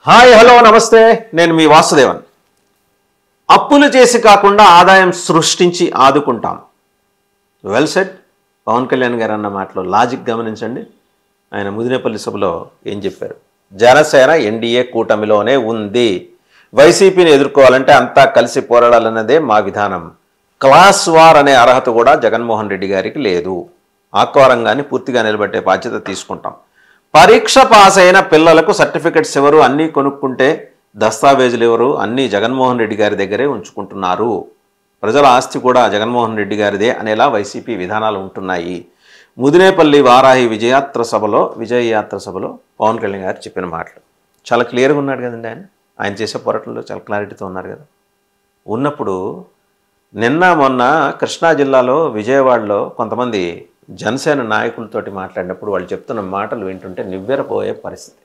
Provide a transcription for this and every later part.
Hi hello నమస్తే నేను మీ వాసుదేవన్ అప్పులు చేసి కాకుండా ఆదాయం సృష్టించి ఆదుకుంటాం వెల్ సెట్ పవన్ కళ్యాణ్ గారు అన్న మాటలో లాజిక్ గమనించండి ఆయన ముదినేపల్లి సభలో ఏం చెప్పారు జనసేన ఎన్డీఏ కూటమిలోనే ఉంది వైసీపీని ఎదుర్కోవాలంటే అంతా కలిసి పోరాడాలన్నదే మా విధానం క్లాస్ వార్ అనే అర్హత కూడా జగన్మోహన్ రెడ్డి గారికి లేదు ఆక్వా రంగాన్ని పూర్తిగా నిలబెట్టే బాధ్యత తీసుకుంటాం పరీక్ష పాస్ అయిన పిల్లలకు సర్టిఫికెట్స్ ఎవరు అన్నీ కొనుక్కుంటే దస్తావేజులు ఎవరు అన్నీ జగన్మోహన్ రెడ్డి గారి దగ్గరే ఉంచుకుంటున్నారు ప్రజల ఆస్తి కూడా జగన్మోహన్ రెడ్డి గారిదే అనేలా వైసీపీ విధానాలు ఉంటున్నాయి ముదినేపల్లి వారాహి విజయాత్ర సభలో విజయయాత్ర సభలో పవన్ కళ్యాణ్ గారు చెప్పిన మాటలు చాలా క్లియర్గా ఉన్నాడు కదండి ఆయన ఆయన చేసే పోరాటంలో చాలా క్లారిటీతో ఉన్నారు కదా ఉన్నప్పుడు నిన్న మొన్న కృష్ణా జిల్లాలో విజయవాడలో కొంతమంది జనసేన నాయకులతోటి మాట్లాడినప్పుడు వాళ్ళు చెప్తున్న మాటలు వింటుంటే నివ్వెరపోయే పరిస్థితి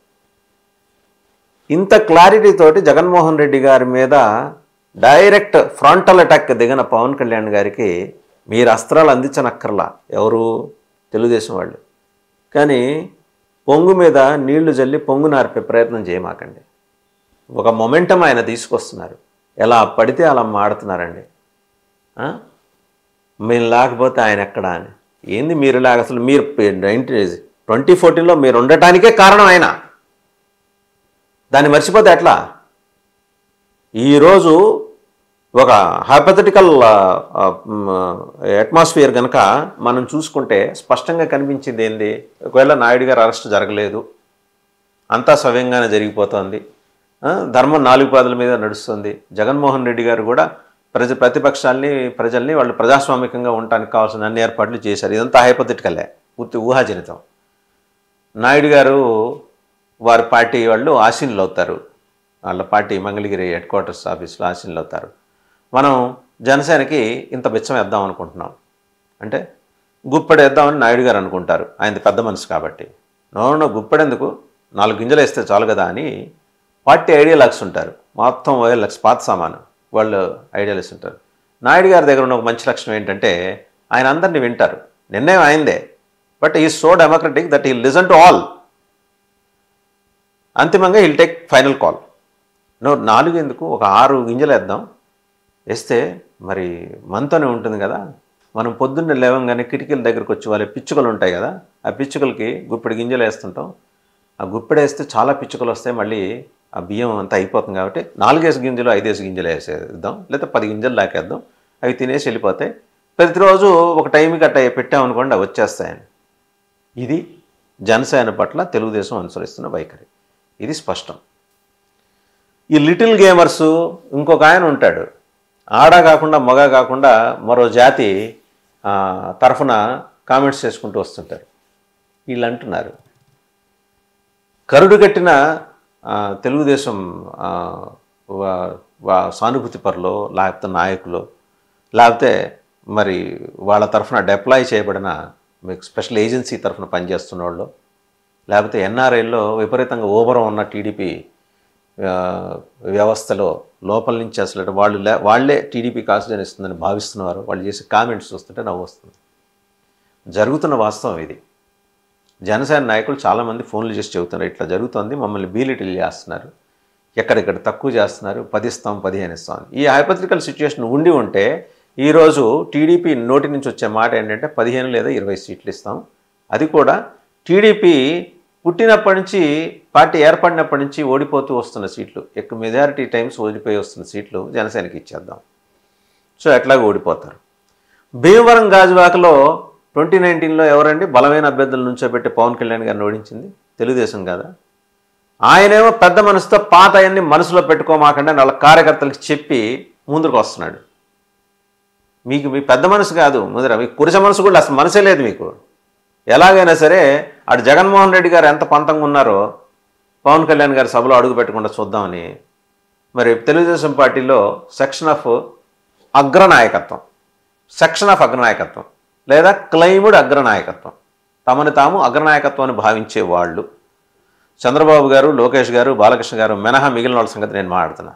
ఇంత క్లారిటీ తోటి జగన్మోహన్ రెడ్డి గారి మీద డైరెక్ట్ ఫ్రంటల్ అటాక్ దిగిన పవన్ కళ్యాణ్ గారికి మీరు అస్త్రాలు అందించనక్కర్లా ఎవరు తెలుగుదేశం వాళ్ళు కానీ పొంగు మీద నీళ్లు జల్లి పొంగు నార్పే ప్రయత్నం చేయమాకండి ఒక మొమెంటం ఆయన తీసుకొస్తున్నారు ఎలా పడితే అలా మాడుతున్నారండి ఆ? మేము లేకపోతే ఆయన ఎక్కడా అని ఏంది మీరు లాగ అసలు మీరు నైన్టీ ట్వంటీ ఫోర్టీన్లో మీరు ఉండటానికే కారణం ఆయన దాన్ని మర్చిపోతే ఎట్లా ఈరోజు ఒక హైపథటికల్ అట్మాస్ఫియర్ కనుక మనం చూసుకుంటే స్పష్టంగా కనిపించింది ఏంది ఒకవేళ నాయుడు గారు అరెస్ట్ జరగలేదు అంతా సవ్యంగానే జరిగిపోతోంది ఆ, ధర్మం నాలుగు పాదల మీద నడుస్తుంది జగన్మోహన్ రెడ్డి గారు కూడా ప్రజ ప్రతిపక్షాల్ని ప్రజల్ని వాళ్ళు ప్రజాస్వామికంగా ఉండటానికి కావాల్సిన అన్ని ఏర్పాట్లు చేశారు ఇదంతా హైపథెటికలే పూర్తి ఊహాజనితం నాయుడు గారు వారి పార్టీ వాళ్ళు ఆశీనులు అవుతారు వాళ్ళ పార్టీ మంగళగిరి హెడ్ క్వార్టర్స్ ఆఫీస్లో ఆశీనులు అవుతారు మనం జనసేనకి ఇంత బిచ్చం వేద్దాం అనుకుంటున్నాం అంటే గుప్పెడు వేద్దామని నాయుడు గారు అనుకుంటారు ఆయన పెద్ద మనసు కాబట్టి నో నో గుప్పెడెందుకు నాలుగు గింజలు వేస్తే చాలు కదా అని పార్టీ ఐడియాలక్స్ ఉంటారు మొత్తం లక్ష పాత సామాను వాళ్ళు ఐడియాలక్స్ ఉంటారు నాయుడు గారి దగ్గర ఉన్న ఒక మంచి లక్షణం ఏంటంటే ఆయన అందరినీ వింటారు నిర్ణయం ఆయనదే బట్ ఈ సో డెమోక్రటిక్ దట్ ఈ లిజన్ టు ఆల్ అంతిమంగా will take final call no నాలుగు ఎందుకు ఒక ఆరు గింజలు వేద్దాం వేస్తే మరి మనతోనే ఉంటుంది కదా మనం పొద్దున్నే లేవంగానే కిటికీల దగ్గరకు వచ్చి వాళ్ళ పిచ్చుకలు ఉంటాయి కదా ఆ పిచ్చుకలకి గుప్పెడు గింజలు వేస్తుంటాం ఆ గుప్పెడు వేస్తే చాలా పిచ్చుకలు వస్తాయి మళ్ళీ ఆ బియ్యం అంతా అయిపోతుంది కాబట్టి నాలుగేసి గింజలు ఐదేసి గింజలు వేసేద్దాం లేదా పది గింజలు దాకేద్దాం అవి తినేసి వెళ్ళిపోతాయి ప్రతిరోజు ఒక టైంకి అట్ట పెట్టామనుకోండి అవి వచ్చేస్తాయని ఇది జనసేన పట్ల తెలుగుదేశం అనుసరిస్తున్న వైఖరి ఇది స్పష్టం ఈ లిటిల్ గేమర్స్ ఇంకొక ఆయన ఉంటాడు ఆడ కాకుండా మగ కాకుండా మరో జాతి ఆ, తరఫున కామెంట్స్ చేసుకుంటూ వస్తుంటారు వీళ్ళు అంటున్నారు కరుడు కట్టిన ఆ, తెలుగుదేశం ఆ, వా- వా- సానుభూతి పరులో లేకపోతే నాయకులు లేకపోతే మరి వాళ్ళ తరఫున డిప్లాయ్ చేయబడిన మీకు స్పెషల్ ఏజెన్సీ తరఫున పనిచేస్తున్న వాళ్ళు లేకపోతే ఎన్ఆర్ఐలో విపరీతంగా ఓవరం ఉన్న టీడీపీ ఆ, వ్యవస్థలో లోపల నుంచి అసలు వాళ్ళు లే వాళ్ళే టీడీపీకి ఆక్సిజన్ ఇస్తుందని భావిస్తున్నారు వాళ్ళు చేసే కామెంట్స్ చూస్తుంటే నవ్వు వస్తుంది జరుగుతున్న వాస్తవం ఇది జనసేన నాయకులు చాలామంది ఫోన్లు చేసి చెబుతున్నారు ఇట్లా జరుగుతుంది మమ్మల్ని బీలిటిల్ చేస్తున్నారు ఎక్కడెక్కడ తక్కువ చేస్తున్నారు పది ఇస్తాం పదిహేను ఇస్తాం అని. ఈ హైపథికల్ సిచ్యుయేషన్ ఉండి ఉంటే ఈరోజు టీడీపీ నోటి నుంచి వచ్చే మాట ఏంటంటే పదిహేను లేదా ఇరవై సీట్లు ఇస్తాం అది కూడా టీడీపీ పుట్టినప్పటి నుంచి పార్టీ ఏర్పడినప్పటి నుంచి ఓడిపోతూ వస్తున్న సీట్లు ఎక్కువ మెజారిటీ టైమ్స్ ఓడిపోయి వస్తున్న సీట్లు జనసేనకి ఇచ్చేద్దాం సో ఎట్లాగో ఓడిపోతారు భీమవరం గాజువాకలో ట్వంటీ నైన్టీన్లో ఎవరండి బలమైన అభ్యర్థుల నుంచోబెట్టి పవన్ కళ్యాణ్ గారిని ఓడించింది తెలుగుదేశం కాదా ఆయనేమో పెద్ద మనసుతో పాత అన్ని మనసులో పెట్టుకోమాకండి అని వాళ్ళ కార్యకర్తలకు చెప్పి ముందుకు వస్తున్నాడు మీకు మీ పెద్ద మనసు కాదు ముదిర మీ పురుష మనసు కూడా అసలు మనసే లేదు మీకు ఎలాగైనా సరే అటు జగన్మోహన్ రెడ్డి గారు ఎంత పంతంగా ఉన్నారో పవన్ కళ్యాణ్ గారి సభలో అడుగు పెట్టకుండా చూద్దామని మరి తెలుగుదేశం పార్టీలో సెక్షన్ ఆఫ్ అగ్రనాయకత్వం సెక్షన్ ఆఫ్ అగ్రనాయకత్వం లేదా క్లైముడ్ అగ్రనాయకత్వం తమను తాము అగ్రనాయకత్వాన్ని భావించే వాళ్ళు చంద్రబాబు గారు లోకేష్ గారు బాలకృష్ణ గారు మినహా మిగిలిన వాళ్ళ సంగతి నేను మాట్లాడుతున్నా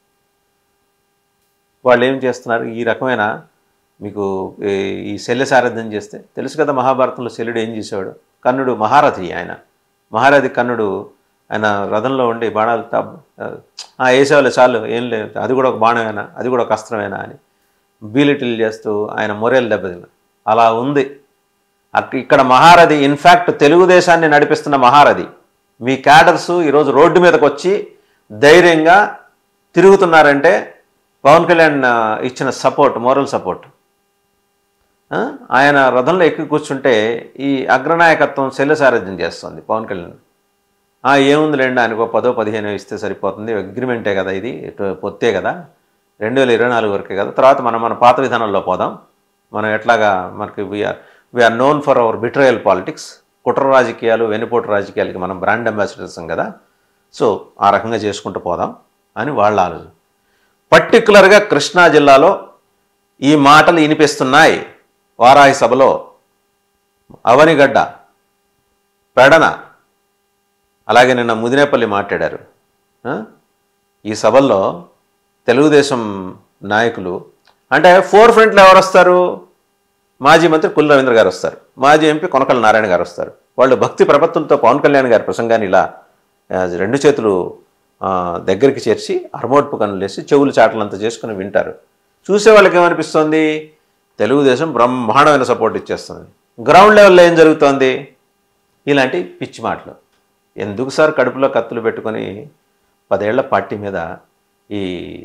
వాళ్ళు ఏం చేస్తున్నారు ఈ రకమైన మీకు ఈ- ఈ శల్య సారథ్యం చేస్తే తెలుసు కదా మహాభారతంలో శల్యుడు ఏం చేసేవాడు కర్ణుడు మహారథి ఆయన మహారథి కర్ణుడు ఆయన రథంలో ఉండి బాణాలు తబ్ ఆ, వేసేవాళ్ళు చాలు ఏం లేదు అది కూడా ఒక బాణమేనా అది కూడా ఒక అస్త్రమేనా అని బీలిటిల్ చేస్తూ ఆయన మొరేలు దెబ్బతిన్న అలా ఉంది అక్- ఇక్కడ మహారథి ఇన్ఫ్యాక్ట్ తెలుగుదేశాన్ని నడిపిస్తున్న మహారథి మీ క్యాడర్స్ ఈరోజు రోడ్డు మీదకి వచ్చి ధైర్యంగా తిరుగుతున్నారంటే పవన్ కళ్యాణ్ ఆ, ఇచ్చిన సపోర్ట్ మోరల్ సపోర్ట్ ఆ? ఆయన రథంలో ఎక్కి కూర్చుంటే ఈ అగ్రనాయకత్వం శల్యసారథ్యం చేస్తుంది పవన్ కళ్యాణ్ ఆ, ఏముందిలేండి ఆయనకు ఒక పదో పదిహేను ఇస్తే సరిపోతుంది అగ్రిమెంటే కదా ఇది ఇటు పొత్తే కదా రెండు వేల ఇరవై నాలుగు వరకే కదా తర్వాత మనం మన పాత విధానంలో పోదాం మనం ఎట్లాగా మనకి we are we are known for our betrayal politics కుట్ర రాజకీయాలు వెనుపోటు రాజకీయాలకి మనం బ్రాండ్ అంబాసిడర్స్ కదా సో ఆ రకంగా చేసుకుంటూ పోదాం అని వాళ్ళ ఆలోచన పర్టికులర్గా కృష్ణా జిల్లాలో ఈ మాటలు వినిపిస్తున్నాయి వారాహి సభలో అవనిగడ్డ పెడన అలాగే నిన్న ముదినేపల్లి మాట్లాడారు ఆ? ఈ సభల్లో తెలుగుదేశం నాయకులు అంటే ఫోర్ ఫ్రంట్లో ఎవరు వస్తారు మాజీ మంత్రి కుల్ రవీంద్ర గారు వస్తారు మాజీ ఎంపీ కొనకళ్ళ నారాయణ గారు వస్తారు వాళ్ళు భక్తి ప్రపత్తులతో పవన్ కళ్యాణ్ గారి ప్రసంగాన్ని ఇలా ఆ, రెండు చేతులు ఆ, దగ్గరికి చేర్చి అరమోడ్పు కన్నులు వేసి చెవులు చాటలంతా చేసుకుని వింటారు చూసే వాళ్ళకి ఏమనిపిస్తుంది తెలుగుదేశం బ్రహ్మాండమైన సపోర్ట్ ఇచ్చేస్తుంది గ్రౌండ్ లెవెల్లో ఏం జరుగుతోంది ఇలాంటి పిచ్చి మాటలు ఎందుకు సార్ కడుపులో కత్తులు పెట్టుకొని పదేళ్ల పార్టీ మీద ఈ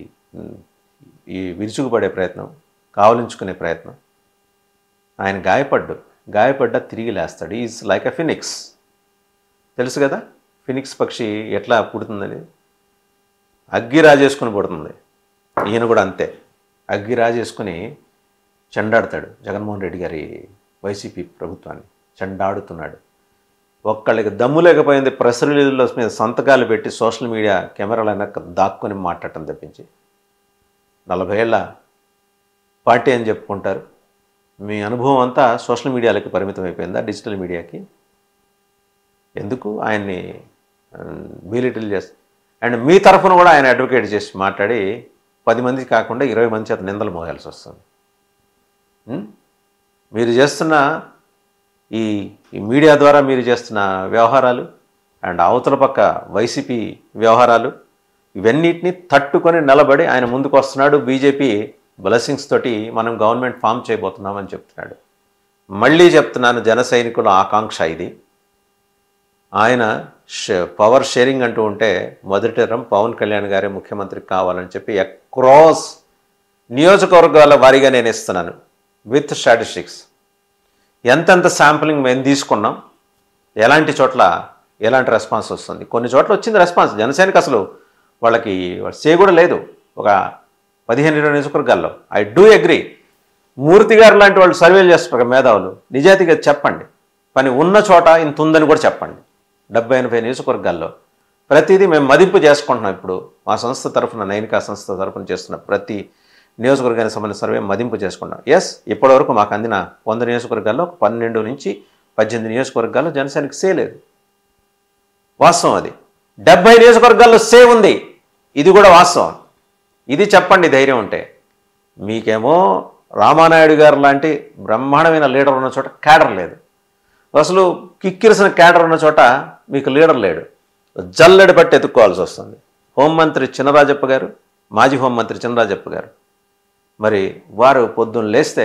ఈ విరుచుకుపడే ప్రయత్నం కావలించుకునే ప్రయత్నం ఆయన గాయపడ్డు గాయపడ్డ తిరిగి లేస్తాడు ఈజ్ లైక్ ఎ ఫినిక్స్ తెలుసు కదా ఫినిక్స్ పక్షి ఎట్లా పుడుతుందని అగ్గి రాజేసుకుని పుడుతుంది ఈయన కూడా అంతే అగ్గి రాజేసుకుని చెండాడుతాడు జగన్మోహన్ రెడ్డి గారి వైసీపీ ప్రభుత్వాన్ని చెండాడుతున్నాడు ఒక్కళ్ళకి దమ్ము లేకపోయింది ప్రెస్ రిలీజ్లో మీద సంతకాలు పెట్టి సోషల్ మీడియా కెమెరాల వెనక దాక్కుని మాట్లాడటం తప్పించి నలభై ఏళ్ళ పార్టీ అని చెప్పుకుంటారు మీ అనుభవం అంతా సోషల్ మీడియాలకి పరిమితం అయిపోయిందా డిజిటల్ మీడియాకి ఎందుకు ఆయన్ని బీలిటిల్ చేస్తారు అండ్ మీ తరఫున కూడా ఆయన అడ్వకేట్ చేసి మాట్లాడి పది మంది కాకుండా ఇరవై మంది చేత నిందలు మోయాల్సి వస్తుంది ఉం? మీరు చేస్తున్న ఈ ఈ మీడియా ద్వారా మీరు చేస్తున్న వ్యవహారాలు అండ్ అవతల పక్క వైసీపీ వ్యవహారాలు ఇవన్నిటిని తట్టుకొని నిలబడి ఆయన ముందుకు వస్తున్నాడు బీజేపీ బ్లెస్సింగ్స్ తోటి మనం గవర్నమెంట్ ఫామ్ చేయబోతున్నామని చెప్తున్నాడు మళ్ళీ చెప్తున్నాను జన సైనికుల ఆకాంక్ష ఇది ఆయన ష- పవర్ షేరింగ్ అంటూ ఉంటే మొదటి తరం పవన్ కళ్యాణ్ గారే ముఖ్యమంత్రి కావాలని చెప్పి అక్రాస్ నియోజకవర్గాల వారీగా నేను ఇస్తున్నాను విత్ స్టాటిస్టిక్స్ ఎంతెంత శాంపులింగ్ మేము తీసుకున్నాం ఎలాంటి చోట్ల ఎలాంటి రెస్పాన్స్ వస్తుంది కొన్ని చోట్ల వచ్చింది రెస్పాన్స్ జనసేనకి అసలు వాళ్ళకి సే కూడా లేదు ఒక పదిహేను ఇరవై నియోజకవర్గాల్లో ఐ డూ అగ్రి మూర్తి గారు లాంటి వాళ్ళు సర్వేలు చేస్తారు మేధావులు నిజాయితీగా చెప్పండి పని ఉన్న చోట ఇంత ఉందని కూడా చెప్పండి డెబ్బై ఎనభై నియోజకవర్గాల్లో ప్రతిదీ మేము మదింపు చేసుకుంటున్నాం ఇప్పుడు మా సంస్థ తరఫున నైనికా సంస్థ తరఫున చేస్తున్న ప్రతి నియోజకవర్గానికి సంబంధించిన సర్వే మదింపు చేసుకున్నాం ఎస్ ఇప్పటివరకు మాకు అందిన వంద నియోజకవర్గాల్లో ఒక పన్నెండు నుంచి పద్దెనిమిది నియోజకవర్గాల్లో జనసేనకి సే లేదు వాస్తవం అది డెబ్బై నియోజకవర్గాల్లో సే ఉంది ఇది కూడా వాస్తవం ఇది చెప్పండి ధైర్యం ఉంటే మీకేమో రామానాయుడు గారు లాంటి బ్రహ్మాండమైన లీడర్ ఉన్న చోట క్యాడర్ లేదు అసలు కిక్కిరిసిన క్యాడర్ ఉన్న చోట మీకు లీడర్ లేడు జల్లెడ పట్టి ఎత్తుక్కోవాల్సి వస్తుంది హోంమంత్రి చినరాజప్ప గారు మాజీ హోంమంత్రి చినరాజప్ప గారు మరి వారు పొద్దున్న లేస్తే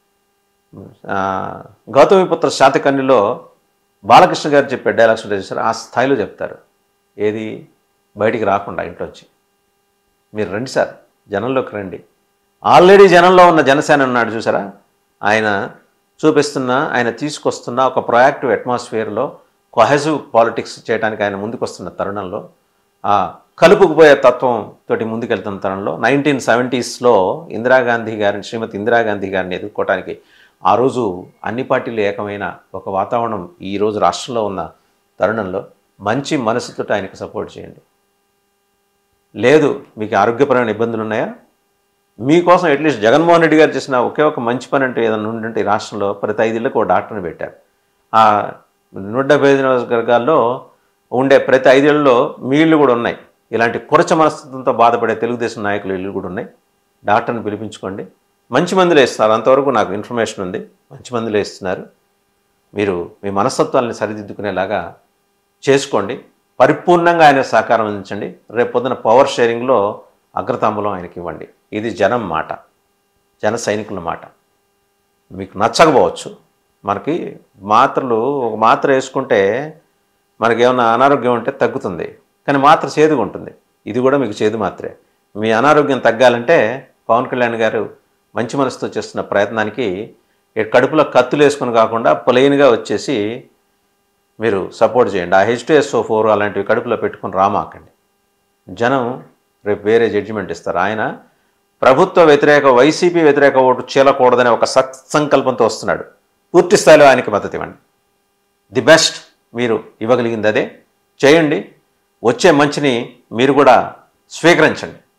ఆ, గౌతమిపుత్ర శాతకర్ణిలో బాలకృష్ణ గారు చెప్పే డైలాగ్స్ ఉంటాయి చూసారా ఆ స్థాయిలో చెప్తారు ఏది బయటికి రాకుండా ఇంట్లోంచి మీరు రండి సార్ జనంలోకి రండి ఆల్రెడీ జనంలో ఉన్న జనసేన ఉన్నాడు చూసారా ఆయన చూపిస్తున్న ఆయన తీసుకొస్తున్న ఒక ప్రొయాక్టివ్ అట్మాస్ఫియర్లో కొహెసివ్ పాలిటిక్స్ చేయడానికి ఆయన ముందుకు వస్తున్న తరుణంలో ఆ కలుపుకుపోయే తత్వం తోటి ముందుకెళ్తున్న తరుణంలో నైన్టీన్ సెవెంటీస్లో ఇందిరాగాంధీ గారిని శ్రీమతి ఇందిరాగాంధీ గారిని ఎదుర్కోవడానికి ఆ రోజు అన్ని పార్టీలు ఏకమైన ఒక వాతావరణం ఈ రోజు రాష్ట్రంలో ఉన్న తరుణంలో మంచి మనసుతో ఆయనకు సపోర్ట్ చేయండి లేదు మీకు ఆరోగ్యపరమైన ఇబ్బందులు ఉన్నాయా మీకోసం అట్లీస్ట్ జగన్మోహన్ రెడ్డి గారు చేసిన ఒకే ఒక మంచి పని అంటే ఏదైనా ఉండంటే ఈ రాష్ట్రంలో ప్రతి ఐదేళ్ళకి ఒక డాక్టర్ని పెట్టారు ఆ నూట డెబ్బై ఐదు నియోజకవర్గాల్లో ఉండే ప్రతి ఐదేళ్లలో మీ ఇళ్ళు కూడా ఉన్నాయి ఇలాంటి కురచ మనస్తత్వంతో బాధపడే తెలుగుదేశం నాయకులు ఇల్లు కూడా ఉన్నాయి డాక్టర్ని పిలిపించుకోండి మంచి మందులు ఇస్తున్నారు అంతవరకు నాకు ఇన్ఫర్మేషన్ ఉంది మంచి మందులు ఇస్తున్నారు మీరు మీ మనస్తత్వాన్ని సరిదిద్దుకునేలాగా చేసుకోండి పరిపూర్ణంగా ఆయన సహకారం అందించండి రేపు పొద్దున పవర్ షేరింగ్లో అగ్రతాంబూలం ఆయనకి ఇవ్వండి ఇది జనం మాట జన సైనికుల మాట మీకు నచ్చకపోవచ్చు మనకి మాత్రలు ఒక మాత్ర వేసుకుంటే మనకి ఏమైనా అనారోగ్యం ఉంటే తగ్గుతుంది కానీ మాత్ర చేదుగా ఉంటుంది ఇది కూడా మీకు చేదు మాత్రే మీ అనారోగ్యం తగ్గాలంటే పవన్ కళ్యాణ్ గారు మంచి మనసుతో చేస్తున్న ప్రయత్నానికి ఈ కడుపులో కత్తులు వేసుకుని కాకుండా ప్లెయిన్గా వచ్చేసి మీరు సపోర్ట్ చేయండి ఆ హెచ్ టూ ఫోర్ అలాంటివి కడుపులో పెట్టుకుని రామాకండి జనం రేపు వేరే జడ్జిమెంట్ ఇస్తారు ఆయన ప్రభుత్వ వ్యతిరేక వైసీపీ వ్యతిరేక ఓటు చీలకూడదనే ఒక సత్సంకల్పంతో వస్తున్నాడు పూర్తి స్థాయిలో ఆయనకి మద్దతు ఇవ్వండి ది బెస్ట్ మీరు ఇవ్వగలిగింది అదే చేయండి వచ్చే మంచిని మీరు కూడా స్వీకరించండి